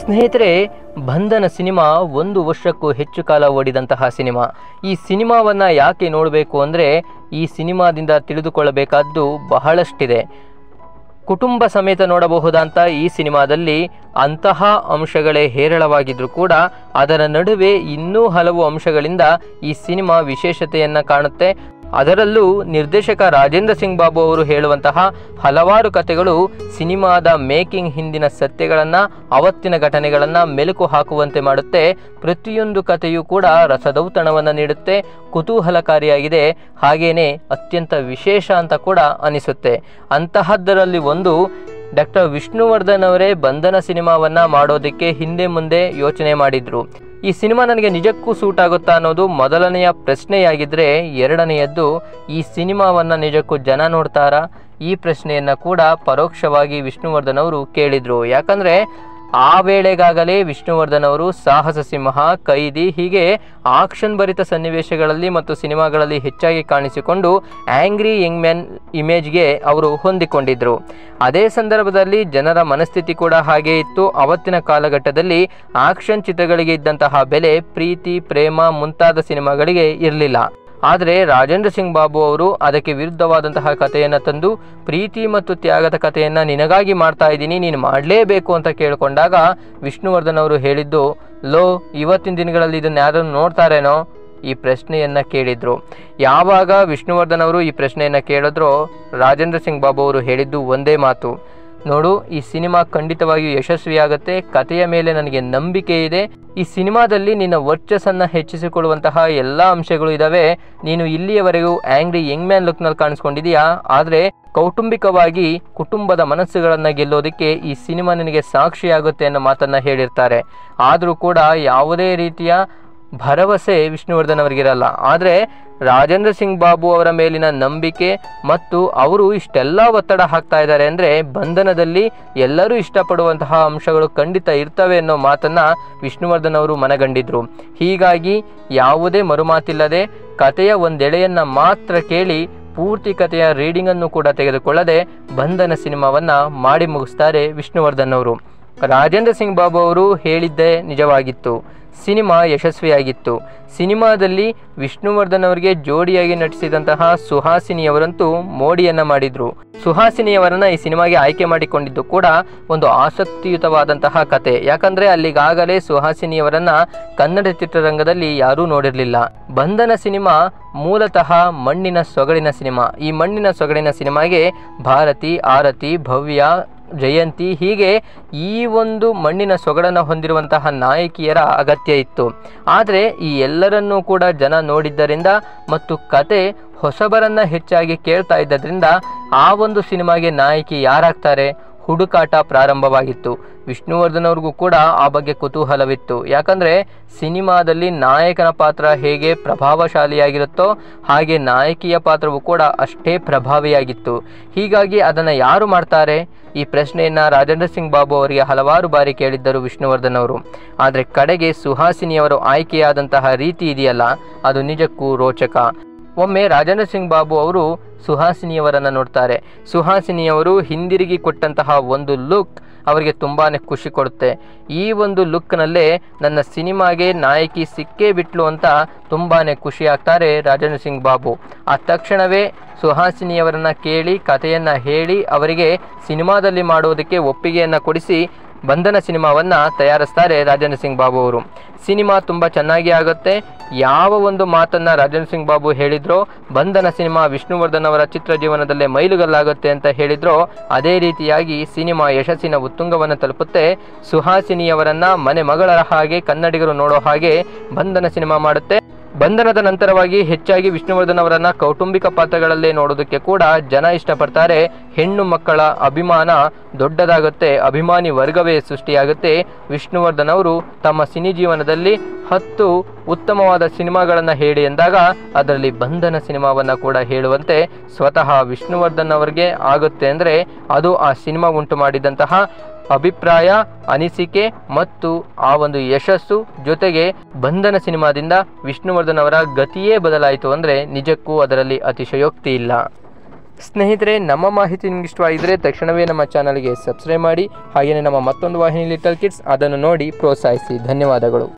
ಸ್ನೇಹಿತರೆ ಬಂಧನ ಸಿನಿಮಾ ಒಂದು ವರ್ಷಕ್ಕೂ ಹೆಚ್ಚು ಕಾಲ ಓಡಿದಂತಹ ಸಿನಿಮಾ ಈ ಸಿನಿಮಾವನ್ನು ಯಾಕೆ ನೋಡಬೇಕು ಅಂದರೆ ಈ ಸಿನಿಮಾದಿಂದ ತಿಳಿದುಕೊಳ್ಳಬೇಕಾದ್ದು ಬಹಳಷ್ಟಿದೆ ಕುಟುಂಬ ಸಮೇತ ನೋಡಬಹುದಂತ ಈ ಸಿನಿಮಾದಲ್ಲಿ ಅಂತಹ ಅಂಶಗಳೇ ಹೇರಳವಾಗಿದ್ದರೂ ಕೂಡ ಅದರ ನಡುವೆ ಇನ್ನೂ ಹಲವು ಅಂಶಗಳಿಂದ ಈ ಸಿನಿಮಾ ವಿಶೇಷತೆಯನ್ನು ಕಾಣುತ್ತೆ ಅದರಲ್ಲೂ ನಿರ್ದೇಶಕ ರಾಜೇಂದ್ರ ಸಿಂಗ್ ಬಾಬು ಅವರು ಹೇಳುವಂತಹ ಹಲವಾರು ಕಥೆಗಳು ಸಿನಿಮಾದ ಮೇಕಿಂಗ್ ಹಿಂದಿನ ಸತ್ಯಗಳನ್ನು ಅವತ್ತಿನ ಘಟನೆಗಳನ್ನು ಮೆಲುಕು ಹಾಕುವಂತೆ ಮಾಡುತ್ತೆ ಪ್ರತಿಯೊಂದು ಕಥೆಯೂ ಕೂಡ ರಸದೌತಣವನ್ನು ನೀಡುತ್ತೆ ಕುತೂಹಲಕಾರಿಯಾಗಿದೆ ಹಾಗೇನೆ ಅತ್ಯಂತ ವಿಶೇಷ ಅಂತ ಕೂಡ ಅನಿಸುತ್ತೆ ಅಂತಹದ್ದರಲ್ಲಿ ಒಂದು ಡಾಕ್ಟರ್ ವಿಷ್ಣುವರ್ಧನ್ ಅವರೇ ಬಂಧನ ಸಿನಿಮಾವನ್ನ ಮಾಡೋದಕ್ಕೆ ಹಿಂದೆ ಮುಂದೆ ಯೋಚನೆ ಮಾಡಿದ್ರು ಈ ಸಿನಿಮಾ ನನಗೆ ನಿಜಕ್ಕೂ ಸೂಟ್ ಆಗುತ್ತಾ ಅನ್ನೋದು ಮೊದಲನೆಯ ಪ್ರಶ್ನೆಯಾಗಿದ್ದರೆ ಎರಡನೆಯದ್ದು ಈ ಸಿನಿಮಾವನ್ನು ನಿಜಕ್ಕೂ ಜನ ನೋಡ್ತಾರಾ ಈ ಪ್ರಶ್ನೆಯನ್ನು ಕೂಡ ಪರೋಕ್ಷವಾಗಿ ವಿಷ್ಣುವರ್ಧನ್ ಅವರು ಕೇಳಿದರು ಯಾಕಂದರೆ ಆ ವೇಳೆಗಾಗಲೇ ವಿಷ್ಣುವರ್ಧನ್ ಅವರು ಸಾಹಸ ಸಿಂಹ ಕೈದಿ ಹೀಗೆ ಆಕ್ಷನ್ ಭರಿತ ಸನ್ನಿವೇಶಗಳಲ್ಲಿ ಮತ್ತು ಸಿನಿಮಾಗಳಲ್ಲಿ ಹೆಚ್ಚಾಗಿ ಕಾಣಿಸಿಕೊಂಡು ಆಂಗ್ರಿ ಯಂಗ್ ಮ್ಯಾನ್ ಇಮೇಜ್ಗೆ ಅವರು ಹೊಂದಿಕೊಂಡಿದ್ದರು ಅದೇ ಸಂದರ್ಭದಲ್ಲಿ ಜನರ ಮನಸ್ಥಿತಿ ಕೂಡ ಹಾಗೇ ಇತ್ತು ಅವತ್ತಿನ ಕಾಲಘಟ್ಟದಲ್ಲಿ ಆಕ್ಷನ್ ಚಿತ್ರಗಳಿಗೆ ಇದ್ದಂತಹ ಬೆಲೆ ಪ್ರೀತಿ ಪ್ರೇಮ ಮುಂತಾದ ಸಿನಿಮಾಗಳಿಗೆ ಇರಲಿಲ್ಲ ಆದರೆ ರಾಜೇಂದ್ರ ಸಿಂಗ್ ಬಾಬು ಅವರು ಅದಕ್ಕೆ ವಿರುದ್ಧವಾದಂತಹ ಕಥೆಯನ್ನು ತಂದು ಪ್ರೀತಿ ಮತ್ತು ತ್ಯಾಗದ ಕಥೆಯನ್ನು ನಿನಗಾಗಿ ಮಾಡ್ತಾ ಇದ್ದೀನಿ ನೀನು ಮಾಡಲೇಬೇಕು ಅಂತ ಕೇಳಿಕೊಂಡಾಗ ವಿಷ್ಣುವರ್ಧನ್ ಅವರು ಹೇಳಿದ್ದು ಲೋ ಇವತ್ತಿನ ದಿನಗಳಲ್ಲಿ ಇದನ್ನು ಯಾರು ನೋಡ್ತಾರೇನೋ ಈ ಪ್ರಶ್ನೆಯನ್ನು ಕೇಳಿದ್ರು ಯಾವಾಗ ವಿಷ್ಣುವರ್ಧನ್ ಅವರು ಈ ಪ್ರಶ್ನೆಯನ್ನು ಕೇಳಿದ್ರೋ ರಾಜೇಂದ್ರ ಸಿಂಗ್ ಬಾಬು ಅವರು ಹೇಳಿದ್ದು ಒಂದೇ ಮಾತು ನೋಡು ಈ ಸಿನಿಮಾ ಖಂಡಿತವಾಗಿಯೂ ಯಶಸ್ವಿಯಾಗುತ್ತೆ ಕಥೆಯ ಮೇಲೆ ನನಗೆ ನಂಬಿಕೆ ಇದೆ ಈ ಸಿನಿಮಾದಲ್ಲಿ ನಿನ್ನ ವರ್ಚಸ್ಸನ್ನು ಹೆಚ್ಚಿಸಿಕೊಳ್ಳುವಂತಹ ಎಲ್ಲ ಅಂಶಗಳು ಇದ್ದಾವೆ ನೀನು ಇಲ್ಲಿಯವರೆಗೂ ಆಂಗ್ರಿ ಯಂಗ್ ಮ್ಯಾನ್ ಲುಕ್ನಲ್ಲಿ ಕಾಣಿಸ್ಕೊಂಡಿದೆಯಾ ಆದರೆ ಕೌಟುಂಬಿಕವಾಗಿ ಕುಟುಂಬದ ಮನಸ್ಸುಗಳನ್ನು ಗೆಲ್ಲೋದಕ್ಕೆ ಈ ಸಿನಿಮಾ ನಿನಗೆ ಸಾಕ್ಷಿಯಾಗುತ್ತೆ ಅನ್ನೋ ಮಾತನ್ನು ಹೇಳಿರ್ತಾರೆ ಆದರೂ ಕೂಡ ಯಾವುದೇ ರೀತಿಯ ಭರವಸೆ ವಿಷ್ಣುವರ್ಧನ್ ಅವರಿಗಿರಲ್ಲ ಆದರೆ ರಾಜೇಂದ್ರ ಸಿಂಗ್ ಬಾಬು ಅವರ ಮೇಲಿನ ನಂಬಿಕೆ ಮತ್ತು ಅವರು ಇಷ್ಟೆಲ್ಲ ಒತ್ತಡ ಹಾಕ್ತಾ ಇದ್ದಾರೆ ಅಂದರೆ ಬಂಧನದಲ್ಲಿ ಎಲ್ಲರೂ ಇಷ್ಟಪಡುವಂತಹ ಅಂಶಗಳು ಖಂಡಿತ ಇರ್ತವೆ ಅನ್ನೋ ಮಾತನ್ನು ವಿಷ್ಣುವರ್ಧನ್ ಅವರು ಮನಗಂಡಿದ್ರು ಹೀಗಾಗಿ ಯಾವುದೇ ಮರುಮಾತಿಲ್ಲದೆ ಕಥೆಯ ಒಂದೆಳೆಯನ್ನು ಮಾತ್ರ ಕೇಳಿ ಪೂರ್ತಿ ಕಥೆಯ ರೀಡಿಂಗನ್ನು ಕೂಡ ತೆಗೆದುಕೊಳ್ಳದೆ ಬಂಧನ ಸಿನಿಮಾವನ್ನು ಮಾಡಿ ಮುಗಿಸ್ತಾರೆ ವಿಷ್ಣುವರ್ಧನ್ ಅವರು ರಾಜೇಂದ್ರ ಸಿಂಗ್ ಬಾಬು ಅವರು ಹೇಳಿದ್ದೇ ನಿಜವಾಗಿತ್ತು ಸಿನಿಮಾ ಯಶಸ್ವಿಯಾಗಿತ್ತು ಸಿನಿಮಾದಲ್ಲಿ ವಿಷ್ಣುವರ್ಧನ್ ಅವರಿಗೆ ಜೋಡಿಯಾಗಿ ನಟಿಸಿದಂತಹ ಸುಹಾಸಿನಿಯವರಂತೂ ಮೋಡಿಯನ್ನ ಮಾಡಿದ್ರು ಸುಹಾಸಿನಿಯವರನ್ನ ಈ ಸಿನಿಮಾಗೆ ಆಯ್ಕೆ ಮಾಡಿಕೊಂಡಿದ್ದು ಕೂಡ ಒಂದು ಆಸಕ್ತಿಯುತವಾದಂತಹ ಕತೆ ಯಾಕಂದ್ರೆ ಅಲ್ಲಿಗಾಗಲೇ ಸುಹಾಸಿನಿಯವರನ್ನ ಕನ್ನಡ ಚಿತ್ರರಂಗದಲ್ಲಿ ಯಾರೂ ನೋಡಿರಲಿಲ್ಲ ಬಂಧನ ಸಿನಿಮಾ ಮೂಲತಃ ಮಣ್ಣಿನ ಸೊಗಡಿನ ಸಿನಿಮಾ ಈ ಮಣ್ಣಿನ ಸೊಗಡಿನ ಸಿನಿಮಾಗೆ ಭಾರತಿ ಆರತಿ ಭವ್ಯ ಜಯಂತಿ ಹೀಗೆ ಈ ಒಂದು ಮಣ್ಣಿನ ಸೊಗಡನ್ನು ಹೊಂದಿರುವಂತಹ ನಾಯಕಿಯರ ಅಗತ್ಯ ಇತ್ತು ಆದರೆ ಈ ಎಲ್ಲರನ್ನೂ ಕೂಡ ಜನ ನೋಡಿದ್ದರಿಂದ ಮತ್ತು ಕತೆ ಹೊಸಬರನ್ನ ಹೆಚ್ಚಾಗಿ ಕೇಳ್ತಾ ಇದ್ದರಿಂದ ಆ ಒಂದು ಸಿನಿಮಾಗೆ ನಾಯಕಿ ಯಾರಾಗ್ತಾರೆ ಹುಡುಕಾಟ ಪ್ರಾರಂಭವಾಗಿತ್ತು ವಿಷ್ಣುವರ್ಧನ್ ಅವ್ರಿಗೂ ಕೂಡ ಆ ಬಗ್ಗೆ ಕುತೂಹಲವಿತ್ತು ಯಾಕಂದರೆ ಸಿನಿಮಾದಲ್ಲಿ ನಾಯಕನ ಪಾತ್ರ ಹೇಗೆ ಪ್ರಭಾವಶಾಲಿಯಾಗಿರುತ್ತೋ ಹಾಗೆ ನಾಯಕಿಯ ಪಾತ್ರವು ಕೂಡ ಅಷ್ಟೇ ಪ್ರಭಾವಿಯಾಗಿತ್ತು ಹೀಗಾಗಿ ಅದನ್ನು ಯಾರು ಮಾಡ್ತಾರೆ ಈ ಪ್ರಶ್ನೆಯನ್ನು ರಾಜೇಂದ್ರ ಸಿಂಗ್ ಬಾಬು ಅವರಿಗೆ ಹಲವಾರು ಬಾರಿ ಕೇಳಿದ್ದರು ವಿಷ್ಣುವರ್ಧನ್ ಅವರು ಆದರೆ ಕಡೆಗೆ ಸುಹಾಸಿನಿಯವರು ಆಯ್ಕೆಯಾದಂತಹ ರೀತಿ ಇದೆಯಲ್ಲ ಅದು ನಿಜಕ್ಕೂ ರೋಚಕ ಒಮ್ಮೆ ರಾಜೇಂದ್ರ ಸಿಂಗ್ ಬಾಬು ಅವರು ಸುಹಾಸಿನಿಯವರನ್ನು ನೋಡ್ತಾರೆ ಸುಹಾಸಿನಿಯವರು ಹಿಂದಿರುಗಿ ಕೊಟ್ಟಂತಹ ಒಂದು ಲುಕ್ ಅವರಿಗೆ ತುಂಬಾ ಖುಷಿ ಕೊಡುತ್ತೆ ಈ ಒಂದು ಲುಕ್ನಲ್ಲೇ ನನ್ನ ಸಿನಿಮಾಗೆ ನಾಯಕಿ ಸಿಕ್ಕೇ ಬಿಟ್ಲು ಅಂತ ತುಂಬಾ ಖುಷಿ ಆಗ್ತಾರೆ ರಾಜೇಂದ್ರ ಸಿಂಗ್ ಬಾಬು ಆ ತಕ್ಷಣವೇ ಸುಹಾಸಿನಿಯವರನ್ನು ಕೇಳಿ ಕಥೆಯನ್ನು ಹೇಳಿ ಅವರಿಗೆ ಸಿನಿಮಾದಲ್ಲಿ ಮಾಡುವುದಕ್ಕೆ ಒಪ್ಪಿಗೆಯನ್ನು ಕೊಡಿಸಿ ಬಂಧನ ಸಿನಿಮಾವನ್ನು ತಯಾರಿಸ್ತಾರೆ ರಾಜೇಂದ್ರ ಸಿಂಗ್ ಬಾಬು ಅವರು ಸಿನಿಮಾ ತುಂಬ ಚೆನ್ನಾಗಿ ಆಗುತ್ತೆ ಯಾವ ಒಂದು ಮಾತನ್ನು ರಾಜೇಂದ್ರ ಸಿಂಗ್ ಬಾಬು ಹೇಳಿದ್ರೋ ಬಂಧನ ಸಿನಿಮಾ ವಿಷ್ಣುವರ್ಧನ್ ಅವರ ಚಿತ್ರ ಜೀವನದಲ್ಲೇ ಮೈಲುಗಲ್ಲಾಗುತ್ತೆ ಅಂತ ಹೇಳಿದ್ರೋ ಅದೇ ರೀತಿಯಾಗಿ ಸಿನಿಮಾ ಯಶಸ್ಸಿನ ಉತ್ತುಂಗವನ್ನು ತಲುಪುತ್ತೆ ಸುಹಾಸಿನಿಯವರನ್ನ ಮನೆ ಮಗಳ ಹಾಗೆ ಕನ್ನಡಿಗರು ನೋಡೋ ಹಾಗೆ ಬಂಧನ ಸಿನಿಮಾ ಮಾಡುತ್ತೆ ಬಂಧನದ ನಂತರವಾಗಿ ಹೆಚ್ಚಾಗಿ ವಿಷ್ಣುವರ್ಧನ್ ಅವರನ್ನ ಕೌಟುಂಬಿಕ ಪಾತ್ರಗಳಲ್ಲೇ ನೋಡೋದಕ್ಕೆ ಕೂಡ ಜನ ಇಷ್ಟಪಡ್ತಾರೆ ಹೆಣ್ಣು ಮಕ್ಕಳ ಅಭಿಮಾನ ದೊಡ್ಡದಾಗುತ್ತೆ ಅಭಿಮಾನಿ ವರ್ಗವೇ ಸೃಷ್ಟಿಯಾಗುತ್ತೆ ವಿಷ್ಣುವರ್ಧನ್ ಅವರು ತಮ್ಮ ಸಿನಿ ಜೀವನದಲ್ಲಿ ಹತ್ತು ಉತ್ತಮವಾದ ಸಿನಿಮಾಗಳನ್ನು ಹೇಳಿ ಎಂದಾಗ ಅದರಲ್ಲಿ ಬಂಧನ ಸಿನಿಮಾವನ್ನು ಕೂಡ ಹೇಳುವಂತೆ ಸ್ವತಃ ವಿಷ್ಣುವರ್ಧನ್ ಅವರಿಗೆ ಆಗುತ್ತೆ ಅಂದರೆ ಅದು ಆ ಸಿನಿಮಾ ಉಂಟು ಮಾಡಿದಂತಹ ಅಭಿಪ್ರಾಯ ಅನಿಸಿಕೆ ಮತ್ತು ಆ ಒಂದು ಯಶಸ್ಸು ಜೊತೆಗೆ ಬಂಧನ ಸಿನಿಮಾದಿಂದ ವಿಷ್ಣುವರ್ಧನ್ ಅವರ ಗತಿಯೇ ಬದಲಾಯಿತು ಅಂದರೆ ನಿಜಕ್ಕೂ ಅದರಲ್ಲಿ ಅತಿಶಯೋಕ್ತಿ ಇಲ್ಲ ಸ್ನೇಹಿತರೆ ನಮ್ಮ ಮಾಹಿತಿ ನಿಮ್ಗೆ ಇಷ್ಟವಾಗಿದ್ದರೆ ತಕ್ಷಣವೇ ನಮ್ಮ ಚಾನಲ್ಗೆ ಸಬ್ಸ್ಕ್ರೈಬ್ ಮಾಡಿ ಹಾಗೆಯೇ ನಮ್ಮ ಮತ್ತೊಂದು ವಾಹಿನಿ ಲಿಟಲ್ ಕಿಡ್ಸ್ ಅದನ್ನು ನೋಡಿ ಪ್ರೋತ್ಸಾಹಿಸಿ ಧನ್ಯವಾದಗಳು